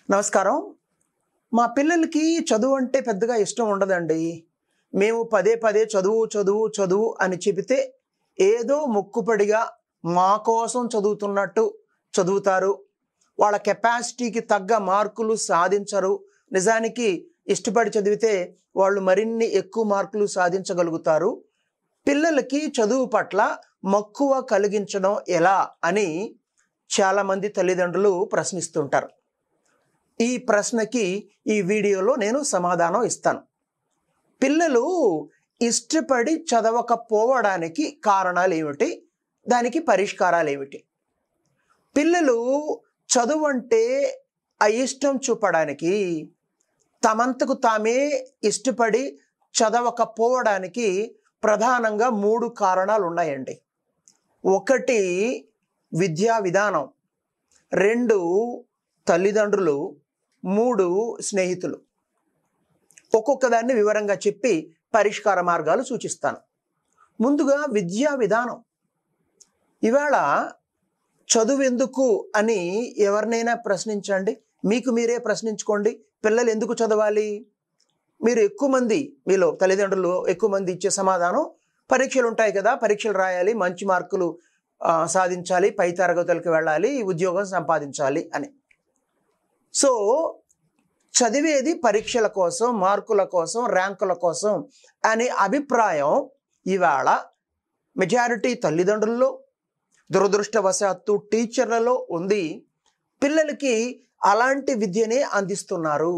నమస్కారం మా పిల్లలకి చదువు అంటే పెద్దగా ఇష్టం ఉండదండి మేము పదే పదే చదువు చదువు చదువు అని చెబితే ఏదో మొక్కుపడిగా మా కోసం చదువుతున్నట్టు చదువుతారు వాళ్ళ కెపాసిటీకి తగ్గ మార్కులు సాధించరు నిజానికి ఇష్టపడి చదివితే వాళ్ళు మరిన్ని ఎక్కువ మార్కులు సాధించగలుగుతారు పిల్లలకి చదువు పట్ల మక్కువ కలిగించడం ఎలా అని చాలామంది తల్లిదండ్రులు ప్రశ్నిస్తుంటారు ఈ ప్రశ్నకి ఈ వీడియోలో నేను సమాధానం ఇస్తాను పిల్లలు ఇష్టపడి చదవకపోవడానికి కారణాలు ఏమిటి దానికి పరిష్కారాలు ఏమిటి పిల్లలు చదువు అంటే అయిష్టం చూపడానికి తమంతకు తామే ఇష్టపడి చదవకపోవడానికి ప్రధానంగా మూడు కారణాలు ఉన్నాయండి ఒకటి విద్యా విధానం రెండు తల్లిదండ్రులు మూడు స్నేహితులు ఒక్కొక్క దాన్ని వివరంగా చెప్పి పరిష్కార మార్గాలు సూచిస్తాను ముందుగా విద్యా విధానం ఇవాళ చదువు ఎందుకు అని ఎవరినైనా ప్రశ్నించండి మీకు మీరే ప్రశ్నించుకోండి పిల్లలు ఎందుకు చదవాలి మీరు ఎక్కువ మంది మీలో తల్లిదండ్రులు ఎక్కువ మంది ఇచ్చే సమాధానం పరీక్షలు ఉంటాయి కదా పరీక్షలు రాయాలి మంచి మార్కులు ఆ, సాధించాలి పై తరగతులకు వెళ్ళాలి ఉద్యోగం సంపాదించాలి అని సో చదివేది పరీక్షల కోసం మార్కుల కోసం ర్యాంకుల కోసం అనే అభిప్రాయం ఇవాళ మెజారిటీ తల్లిదండ్రుల్లో దురదృష్టవశాత్తు టీచర్లలో ఉంది పిల్లలకి అలాంటి విద్యనే అందిస్తున్నారు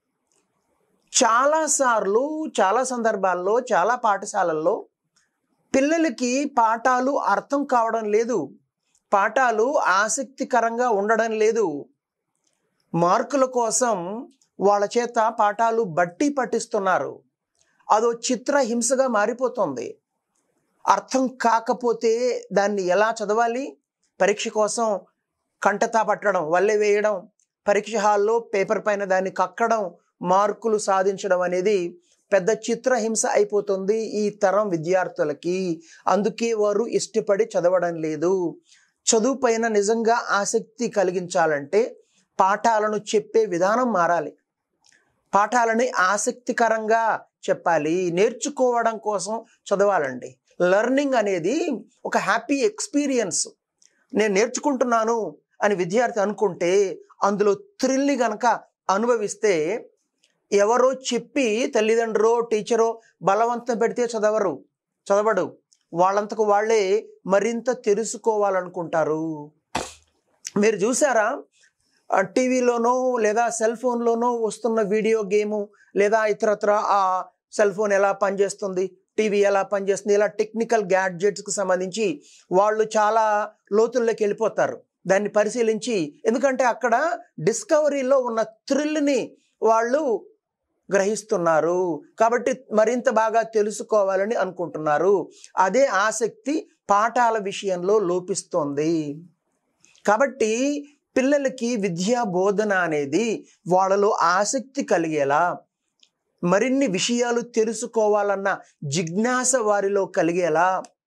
చాలాసార్లు చాలా సందర్భాల్లో చాలా పాఠశాలల్లో పిల్లలకి పాఠాలు అర్థం కావడం లేదు పాఠాలు ఆసక్తికరంగా ఉండడం లేదు మార్కుల కోసం వాళ్ళ చేత పాఠాలు బట్టి పట్టిస్తున్నారు అదో చిత్రహింసగా మారిపోతుంది అర్థం కాకపోతే దాన్ని ఎలా చదవాలి పరీక్ష కోసం కంటతా పట్టడం వల్లె వేయడం పరీక్ష హాల్లో పేపర్ పైన దాన్ని కక్కడం మార్కులు సాధించడం అనేది పెద్ద చిత్రహింస అయిపోతుంది ఈ తరం విద్యార్థులకి అందుకే వారు ఇష్టపడి చదవడం లేదు చదువు పైన నిజంగా ఆసక్తి కలిగించాలంటే పాఠాలను చెప్పే విధానం మారాలి పాఠాలని ఆసక్తికరంగా చెప్పాలి నేర్చుకోవడం కోసం చదవాలండి లెర్నింగ్ అనేది ఒక హ్యాపీ ఎక్స్పీరియన్స్ నేను నేర్చుకుంటున్నాను అని విద్యార్థి అనుకుంటే అందులో థ్రిల్ని గనక అనుభవిస్తే ఎవరో చెప్పి తల్లిదండ్రులో టీచరో బలవంతం పెడితే చదవరు చదవడు వాళ్ళంతకు వాళ్ళే మరింత తెలుసుకోవాలనుకుంటారు మీరు చూసారా ఆ, టీవీలోనో లేదా సెల్ ఫోన్లోనో వస్తున్న వీడియో గేము లేదా ఇతరత్ర ఆ సెల్ ఫోన్ ఎలా పనిచేస్తుంది టీవీ ఎలా పనిచేస్తుంది ఇలా టెక్నికల్ గ్యాడ్జెట్స్కి సంబంధించి వాళ్ళు చాలా లోతుల్లోకి వెళ్ళిపోతారు దాన్ని పరిశీలించి ఎందుకంటే అక్కడ డిస్కవరీలో ఉన్న థ్రిల్ని వాళ్ళు గ్రహిస్తున్నారు కాబట్టి మరింత బాగా తెలుసుకోవాలని అనుకుంటున్నారు అదే ఆసక్తి పాఠాల విషయంలో లోపిస్తోంది కాబట్టి పిల్లలకి విద్యా బోధన అనేది వాళ్ళలో ఆసక్తి కలిగేలా మరిన్ని విషయాలు తెలుసుకోవాలన్న జిజ్ఞాస వారిలో కలిగేలా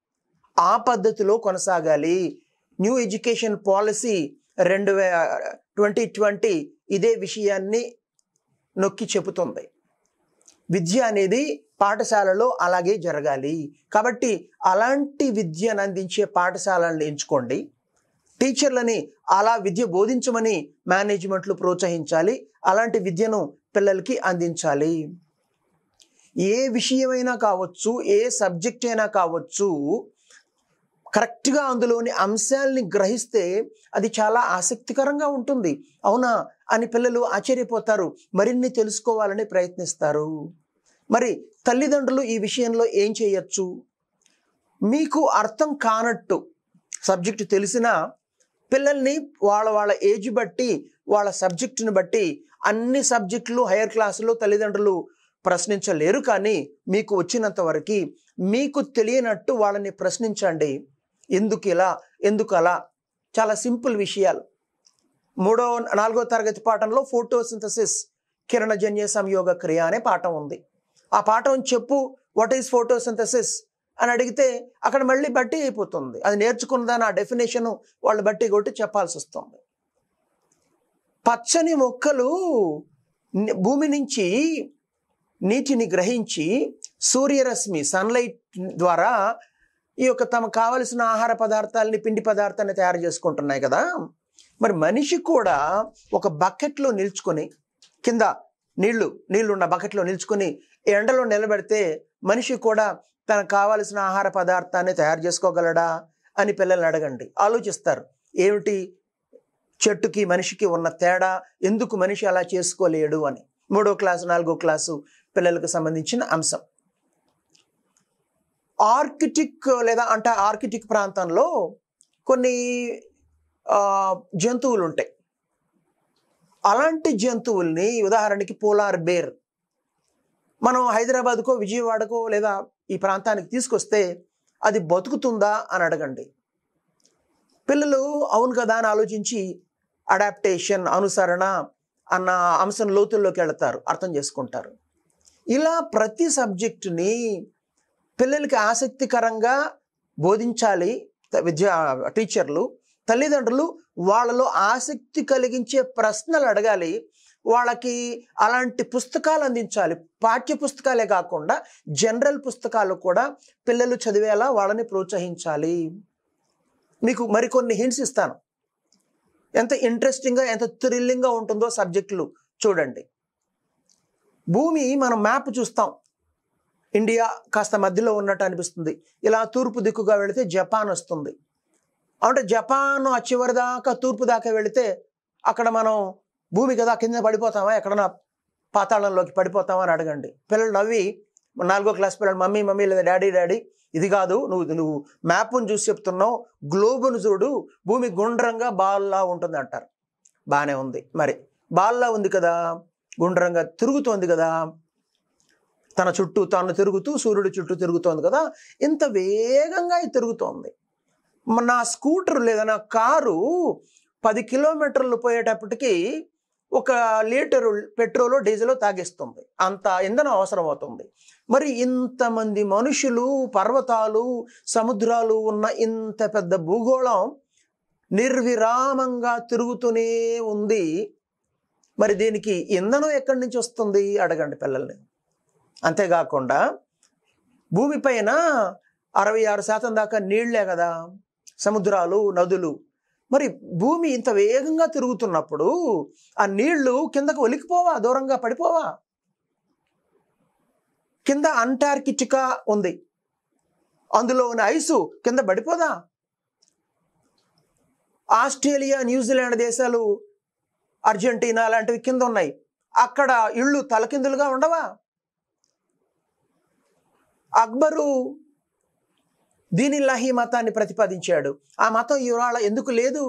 ఆ పద్ధతిలో కొనసాగాలి న్యూ ఎడ్యుకేషన్ పాలసీ రెండు వే ట్వంటీ ట్వంటీ ఇదే విషయాన్ని నొక్కి చెబుతుంది విద్య అనేది పాఠశాలలో అలాగే జరగాలి కాబట్టి అలాంటి విద్యను అందించే పాఠశాలను ఎంచుకోండి టీచర్లని అలా విద్య బోధించమని మేనేజ్మెంట్లు ప్రోత్సహించాలి అలాంటి విద్యను పిల్లలకి అందించాలి ఏ విషయమైనా కావచ్చు ఏ సబ్జెక్ట్ అయినా కావచ్చు కరెక్ట్గా అందులోని అంశాలని గ్రహిస్తే అది చాలా ఆసక్తికరంగా ఉంటుంది అవునా అని పిల్లలు ఆశ్చర్యపోతారు మరిన్ని తెలుసుకోవాలని ప్రయత్నిస్తారు మరి తల్లిదండ్రులు ఈ విషయంలో ఏం చేయొచ్చు మీకు అర్థం కానట్టు సబ్జెక్టు తెలిసినా పిల్లల్ని వాళ్ళ వాళ్ళ ఏజ్ బట్టి వాళ్ళ సబ్జెక్టుని బట్టి అన్ని సబ్జెక్టులు హైయర్ క్లాసులో తల్లిదండ్రులు ప్రశ్నించలేరు కానీ మీకు వచ్చినంత వరకు మీకు తెలియనట్టు వాళ్ళని ప్రశ్నించండి ఎందుకు ఇలా ఎందుకు అలా చాలా సింపుల్ విషయాలు మూడో నాలుగో తరగతి పాఠంలో ఫోటోసింథసిస్ కిరణజన్య సంయోగ క్రియ అనే పాఠం ఉంది ఆ పాఠం చెప్పు వాట్ ఈస్ ఫోటోసింథసిస్ అని అడిగితే అక్కడ మళ్ళీ బట్టి అయిపోతుంది అది నేర్చుకున్న దాని ఆ డెఫినేషన్ వాళ్ళు బట్టి కొట్టి చెప్పాల్సి వస్తుంది పచ్చని మొక్కలు ని- భూమి నుంచి నీటిని గ్రహించి సూర్యరశ్మి సన్లైట్ ద్వారా ఈ యొక్క తమకు కావలసిన ఆహార పదార్థాలని పిండి పదార్థాన్ని తయారు చేసుకుంటున్నాయి కదా మరి మనిషి కూడా ఒక బకెట్లో నిల్చుకొని కింద నీళ్లు నీళ్లు ఉన్న బకెట్లో నిల్చుకొని ఎండలో నిలబెడితే మనిషి కూడా తనకు కావలసిన ఆహార పదార్థాన్ని తయారు చేసుకోగలడా అని పిల్లల్ని అడగండి ఆలోచిస్తారు ఏమిటి చెట్టుకి మనిషికి ఉన్న తేడా ఎందుకు మనిషి అలా చేసుకోలేడు అని మూడో క్లాసు నాలుగో క్లాసు పిల్లలకు సంబంధించిన అంశం ఆర్కిటిక్ లేదా అంటే ఆర్కిటిక్ ప్రాంతంలో కొన్ని ఆ, జంతువులు ఉంటాయి అలాంటి జంతువుల్ని ఉదాహరణకి పోలార్ బేర్ మనం హైదరాబాద్కో విజయవాడకో లేదా ఈ ప్రాంతానికి తీసుకొస్తే అది బతుకుతుందా అని అడగండి పిల్లలు అవును కదా అని ఆలోచించి అడాప్టేషన్ అనుసరణ అన్న అంశం లోతుల్లోకి వెళతారు అర్థం చేసుకుంటారు ఇలా ప్రతి సబ్జెక్టుని పిల్లలకి ఆసక్తికరంగా బోధించాలి త- విద్యా టీచర్లు తల్లిదండ్రులు వాళ్ళలో ఆసక్తి కలిగించే ప్రశ్నలు అడగాలి వాళ్ళకి అలాంటి పుస్తకాలు అందించాలి పాఠ్య పుస్తకాలే కాకుండా జనరల్ పుస్తకాలు కూడా పిల్లలు చదివేలా వాళ్ళని ప్రోత్సహించాలి మీకు మరికొన్ని హింట్స్ ఇస్తాను ఎంత ఇంట్రెస్టింగ్గా ఎంత థ్రిల్లింగ్గా ఉంటుందో సబ్జెక్టులు చూడండి భూమి మనం మ్యాప్ చూస్తాం ఇండియా కాస్త మధ్యలో ఉన్నట్టు అనిపిస్తుంది ఇలా తూర్పు దిక్కుగా వెళితే జపాన్ వస్తుంది అంటే జపాన్ ఆ చివరి దాకా తూర్పు దాకా వెళితే అక్కడ మనం భూమి కదా కింద పడిపోతామా ఎక్కడన్నా పాతాళంలోకి పడిపోతామా అని అడగండి పిల్లలు నవ్వి నాలుగో క్లాస్ పిల్లలు మమ్మీ మమ్మీ లేదా డాడీ డాడీ ఇది కాదు నువ్వు నువ్వు మ్యాప్ను చూసి చెప్తున్నావు గ్లోబును చూడు భూమి గుండ్రంగా బాల్లా ఉంటుంది అంటారు బాగానే ఉంది మరి బాల్లా ఉంది కదా గుండ్రంగా తిరుగుతోంది కదా తన చుట్టూ తాను తిరుగుతూ సూర్యుడి చుట్టూ తిరుగుతోంది కదా ఇంత వేగంగా ఇది తిరుగుతోంది మ- నా స్కూటర్ లేదా నా కారు పది కిలోమీటర్లు పోయేటప్పటికి ఒక లీటరు పెట్రోల్ డీజిల్ తాగిస్తుంది అంత ఇంధనం అవసరం అవుతుంది మరి ఇంతమంది మనుషులు పర్వతాలు సముద్రాలు ఉన్న ఇంత పెద్ద భూగోళం నిర్విరామంగా తిరుగుతూనే ఉంది మరి దీనికి ఇంధనం ఎక్కడి నుంచి వస్తుంది అడగండి పిల్లల్ని అంతేకాకుండా భూమిపైన అరవై ఆరు శాతం దాకా నీళ్లే కదా సముద్రాలు నదులు మరి భూమి ఇంత వేగంగా తిరుగుతున్నప్పుడు ఆ నీళ్లు కిందకు ఒలికిపోవా దూరంగా పడిపోవా కింద అంటార్కిటికా ఉంది అందులో ఉన్న ఐసు కింద పడిపోదా ఆస్ట్రేలియా న్యూజిలాండ్ దేశాలు అర్జెంటీనా లాంటివి కింద ఉన్నాయి అక్కడ ఇళ్ళు తలకిందులుగా ఉండవా అక్బరు దీనిల్లాహి మతాన్ని ప్రతిపాదించాడు ఆ మతం ఇవాళ ఎందుకు లేదు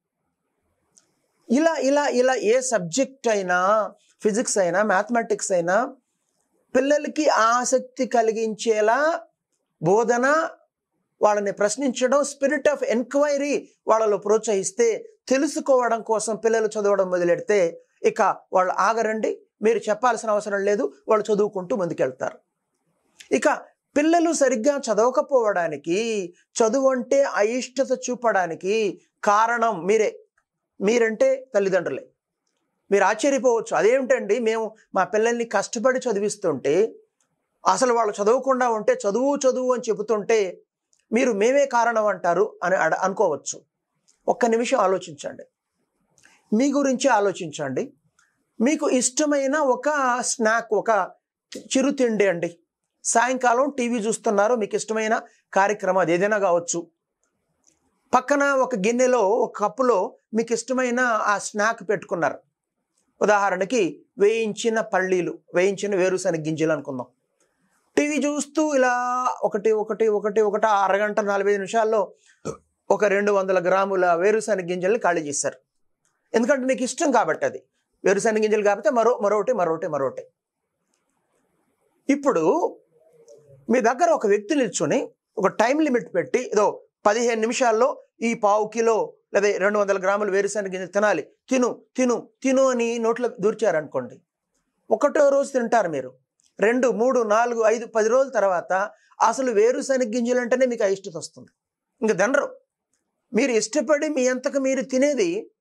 ఇలా ఇలా ఇలా ఏ సబ్జెక్ట్ అయినా ఫిజిక్స్ అయినా మ్యాథమెటిక్స్ అయినా పిల్లలకి ఆసక్తి కలిగించేలా బోధన వాళ్ళని ప్రశ్నించడం స్పిరిట్ ఆఫ్ ఎంక్వైరీ వాళ్ళలో ప్రోత్సహిస్తే తెలుసుకోవడం కోసం పిల్లలు చదవడం మొదలెడితే ఇక వాళ్ళు ఆగరండి మీరు చెప్పాల్సిన అవసరం లేదు వాళ్ళు చదువుకుంటూ ముందుకెళ్తారు ఇక పిల్లలు సరిగ్గా చదవకపోవడానికి చదువు అంటే అయిష్టత చూపడానికి కారణం మీరే మీరంటే తల్లిదండ్రులే మీరు ఆశ్చర్యపోవచ్చు అదేమిటండి మేము మా పిల్లల్ని కష్టపడి చదివిస్తుంటే అసలు వాళ్ళు చదవకుండా ఉంటే చదువు చదువు అని చెబుతుంటే మీరు మేమే కారణం అంటారు అని అడ అనుకోవచ్చు ఒక్క నిమిషం ఆలోచించండి మీ గురించి ఆలోచించండి మీకు ఇష్టమైన ఒక స్నాక్ ఒక చిరుతిండి అండి సాయంకాలం టీవీ చూస్తున్నారు మీకు ఇష్టమైన కార్యక్రమం అది ఏదైనా కావచ్చు పక్కన ఒక గిన్నెలో ఒక కప్పులో మీకు ఇష్టమైన ఆ స్నాక్ పెట్టుకున్నారు ఉదాహరణకి వేయించిన పల్లీలు వేయించిన వేరుశనగ గింజలు అనుకుందాం టీవీ చూస్తూ ఇలా ఒకటి ఒకటి ఒకటి ఒకటి ఆ అరగంట నలభై నిమిషాల్లో ఒక రెండు వందల గ్రాముల వేరుశనగ గింజల్ని ఖాళీ చేశారు ఎందుకంటే మీకు ఇష్టం కాబట్టి అది వేరుశనగ గింజలు కాకపోతే మరో మరొకటి మరొకటి మరొకటి ఇప్పుడు మీ దగ్గర ఒక వ్యక్తి నిల్చుని ఒక టైం లిమిట్ పెట్టి ఏదో పదిహేను నిమిషాల్లో ఈ పావు కిలో లేదా రెండు వందల గ్రాములు వేరుశనగ గింజలు తినాలి తిను తిను తిను అని నోట్లో దూర్చారనుకోండి ఒకటో రోజు తింటారు మీరు రెండు మూడు నాలుగు ఐదు పది రోజుల తర్వాత అసలు వేరుశనగ గింజలు అంటేనే మీకు అయిష్టత వస్తుంది ఇంకా తినరు మీరు ఇష్టపడి మీ అంతకు మీరు తినేది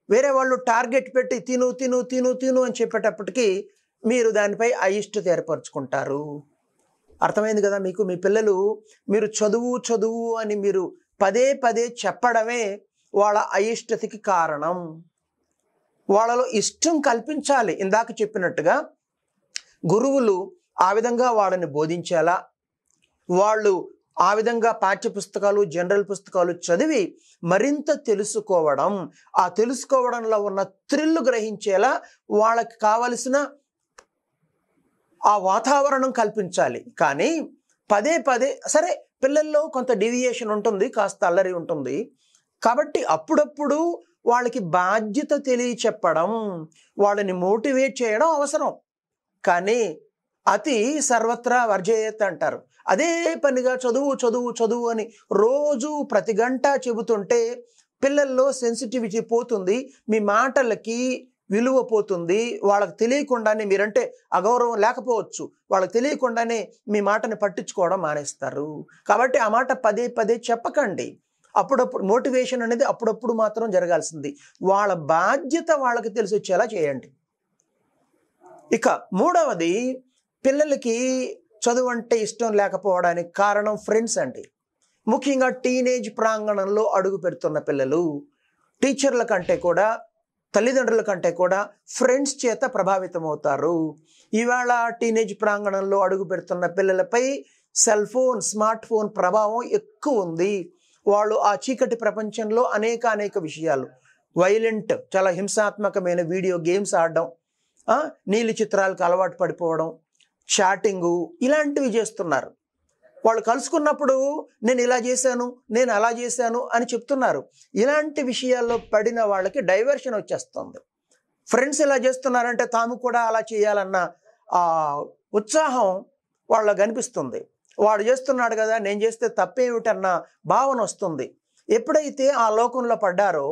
వేరే వాళ్ళు టార్గెట్ పెట్టి తిను తిను తిను తిను అని చెప్పేటప్పటికి మీరు దానిపై అయిష్టత ఏర్పరచుకుంటారు అర్థమైంది కదా మీకు మీ పిల్లలు మీరు చదువు చదువు అని మీరు పదే పదే చెప్పడమే వాళ్ళ అయిష్టతకి కారణం వాళ్ళలో ఇష్టం కల్పించాలి ఇందాక చెప్పినట్టుగా గురువులు ఆ విధంగా వాళ్ళని బోధించేలా వాళ్ళు ఆ విధంగా పాఠ్య పుస్తకాలు జనరల్ పుస్తకాలు చదివి మరింత తెలుసుకోవడం ఆ తెలుసుకోవడంలో ఉన్న థ్రిల్ గ్రహించేలా వాళ్ళకి కావలసిన ఆ వాతావరణం కల్పించాలి కానీ పదే పదే సరే పిల్లల్లో కొంత డీవియేషన్ ఉంటుంది కాస్త అల్లరి ఉంటుంది కాబట్టి అప్పుడప్పుడు వాళ్ళకి బాధ్యత తెలియచెప్పడం వాళ్ళని మోటివేట్ చేయడం అవసరం కానీ అతి సర్వత్రా వర్జయత్ అంటారు అదే పనిగా చదువు చదువు చదువు అని రోజు ప్రతి గంట చెబుతుంటే పిల్లల్లో సెన్సిటివిటీ పోతుంది మీ మాటలకి విలువ పోతుంది వాళ్ళకి తెలియకుండానే మీరంటే అగౌరవం లేకపోవచ్చు వాళ్ళకి తెలియకుండానే మీ మాటని పట్టించుకోవడం మానేస్తారు కాబట్టి ఆ మాట పదే పదే చెప్పకండి అప్పుడప్పుడు మోటివేషన్ అనేది అప్పుడప్పుడు మాత్రం జరగాల్సింది వాళ్ళ బాధ్యత వాళ్ళకి తెలిసి వచ్చేలా చేయండి ఇక మూడవది పిల్లలకి చదువు అంటే ఇష్టం లేకపోవడానికి కారణం ఫ్రెండ్స్ అండి ముఖ్యంగా టీనేజ్ ప్రాంగణంలో అడుగు పెడుతున్న పిల్లలు టీచర్ల కంటే కూడా తల్లిదండ్రుల కంటే కూడా ఫ్రెండ్స్ చేత ప్రభావితం అవుతారు ఇవాళ టీనేజ్ ప్రాంగణంలో అడుగు పెడుతున్న పిల్లలపై సెల్ ఫోన్ స్మార్ట్ ఫోన్ ప్రభావం ఎక్కువ ఉంది వాళ్ళు ఆ చీకటి ప్రపంచంలో అనేక అనేక విషయాలు వైలెంట్ చాలా హింసాత్మకమైన వీడియో గేమ్స్ ఆడడం ఆ, నీలి చిత్రాలకు అలవాటు పడిపోవడం చాటింగు ఇలాంటివి చేస్తున్నారు వాళ్ళు కలుసుకున్నప్పుడు నేను ఇలా చేశాను నేను అలా చేశాను అని చెప్తున్నారు ఇలాంటి విషయాల్లో పడిన వాళ్ళకి డైవర్షన్ వచ్చేస్తుంది ఫ్రెండ్స్ ఇలా చేస్తున్నారంటే తాము కూడా అలా చేయాలన్న ఆ ఉత్సాహం వాళ్ళ కనిపిస్తుంది వాడు చేస్తున్నాడు కదా నేను చేస్తే తప్పేమిటన్న భావన వస్తుంది ఎప్పుడైతే ఆ లోకంలో పడ్డారో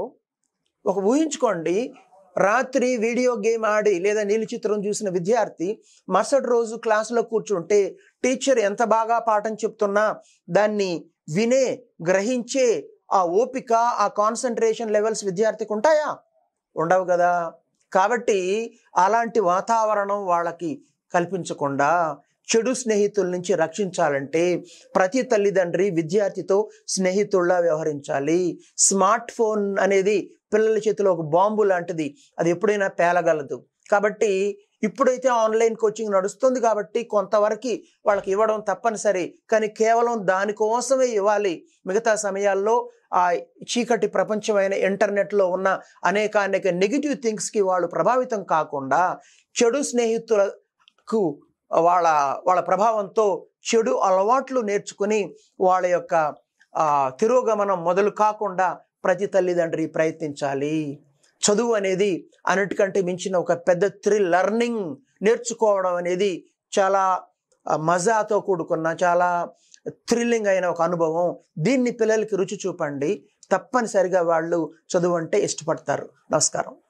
ఒక ఊహించుకోండి రాత్రి వీడియో గేమ్ ఆడి లేదా నీలి చిత్రం చూసిన విద్యార్థి మరుసటి రోజు క్లాసులో కూర్చుంటే టీచర్ ఎంత బాగా పాఠం చెప్తున్నా దాన్ని వినే గ్రహించే ఆ ఓపిక ఆ కాన్సన్ట్రేషన్ లెవెల్స్ విద్యార్థికి ఉంటాయా ఉండవు కదా కాబట్టి అలాంటి వాతావరణం వాళ్ళకి కల్పించకుండా చెడు స్నేహితుల నుంచి రక్షించాలంటే ప్రతి తల్లిదండ్రి విద్యార్థితో స్నేహితుల్లా వ్యవహరించాలి స్మార్ట్ ఫోన్ అనేది పిల్లల చేతిలో ఒక బాంబు లాంటిది అది ఎప్పుడైనా పేలగలదు కాబట్టి ఇప్పుడైతే ఆన్లైన్ కోచింగ్ నడుస్తుంది కాబట్టి కొంతవరకు వాళ్ళకి ఇవ్వడం తప్పనిసరి కానీ కేవలం దానికోసమే ఇవ్వాలి మిగతా సమయాల్లో ఆ చీకటి ప్రపంచమైన ఇంటర్నెట్లో ఉన్న అనేక అనేక నెగిటివ్ థింగ్స్కి వాళ్ళు ప్రభావితం కాకుండా చెడు స్నేహితులకు వాళ్ళ వాళ్ళ ప్రభావంతో చెడు అలవాట్లు నేర్చుకుని వాళ్ళ యొక్క ఆ, తిరోగమనం మొదలు కాకుండా ప్రతి తల్లిదండ్రి ప్రయత్నించాలి చదువు అనేది అన్నిటికంటే మించిన ఒక పెద్ద థ్రిల్ లెర్నింగ్ నేర్చుకోవడం అనేది చాలా ఆ, మజాతో కూడుకున్న చాలా థ్రిల్లింగ్ అయిన ఒక అనుభవం దీన్ని పిల్లలకి రుచి చూపండి తప్పనిసరిగా వాళ్ళు చదువు అంటే ఇష్టపడతారు నమస్కారం